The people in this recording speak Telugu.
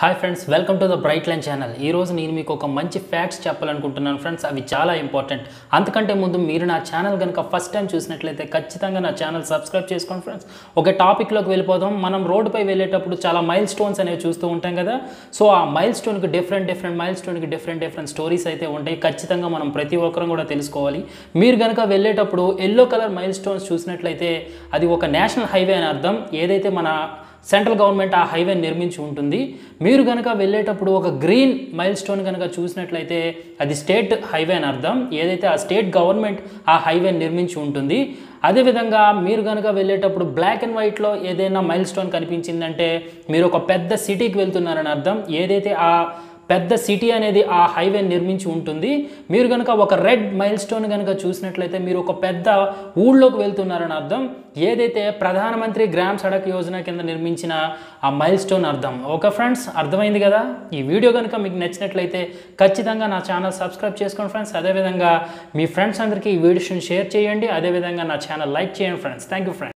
hi friends welcome to the bright line channel ఈ రోజు నేను మీకు ఒక మంచి ఫ్యాక్ట్స్ చెప్పాలనుకుంటున్నాను ఫ్రెండ్స్ అవి చాలా ఇంపార్టెంట్ అంతకంటే ముందు మీరు నా ఛానల్ కనుక ఫస్ట్ టైం చూసినట్లయితే ఖచ్చితంగా నా ఛానల్ సబ్స్క్రైబ్ చేసుకోండి ఫ్రెండ్స్ ఒక టాపిక్లోకి వెళ్ళిపోదాం మనం రోడ్డుపై వెళ్ళేటప్పుడు చాలా మైల్ స్టోన్స్ అనేవి చూస్తూ ఉంటాం కదా సో ఆ మైల్ స్టోన్కి డిఫరెంట్ డిఫరెంట్ మైల్ స్టోన్కి డిఫరెంట్ డిఫరెంట్ స్టోరీస్ అయితే ఉంటాయి ఖచ్చితంగా మనం ప్రతి ఒక్కరం కూడా తెలుసుకోవాలి మీరు కనుక వెళ్ళేటప్పుడు ఎల్లో కలర్ మైల్ స్టోన్స్ చూసినట్లయితే అది ఒక నేషనల్ హైవే అని అర్థం ఏదైతే మన సెంట్రల్ గవర్నమెంట్ ఆ హైవే నిర్మించి ఉంటుంది మీరు కనుక వెళ్ళేటప్పుడు ఒక గ్రీన్ మైల్ స్టోన్ కనుక చూసినట్లయితే అది స్టేట్ హైవే అని అర్థం ఏదైతే ఆ స్టేట్ గవర్నమెంట్ ఆ హైవే నిర్మించి ఉంటుంది అదేవిధంగా మీరు కనుక వెళ్ళేటప్పుడు బ్లాక్ అండ్ వైట్లో ఏదైనా మైల్ స్టోన్ కనిపించిందంటే మీరు ఒక పెద్ద సిటీకి వెళ్తున్నారని అర్థం ఏదైతే ఆ పెద్ద సిటీ అనేది ఆ హైవే నిర్మించి ఉంటుంది మీరు కనుక ఒక రెడ్ మైల్ స్టోన్ కనుక చూసినట్లయితే మీరు ఒక పెద్ద ఊళ్ళోకి వెళ్తున్నారని అర్థం ఏదైతే ప్రధానమంత్రి గ్రామ్ సడక్ యోజన కింద నిర్మించిన ఆ మైల్ స్టోన్ అర్థం ఓకే ఫ్రెండ్స్ అర్థమైంది కదా ఈ వీడియో కనుక మీకు నచ్చినట్లయితే ఖచ్చితంగా నా ఛానల్ సబ్స్క్రైబ్ చేసుకోండి ఫ్రెండ్స్ అదేవిధంగా మీ ఫ్రెండ్స్ అందరికీ ఈ వీడియోని షేర్ చేయండి అదేవిధంగా నా ఛానల్ లైక్ చేయండి ఫ్రెండ్స్ థ్యాంక్ యూ ఫ్రెండ్స్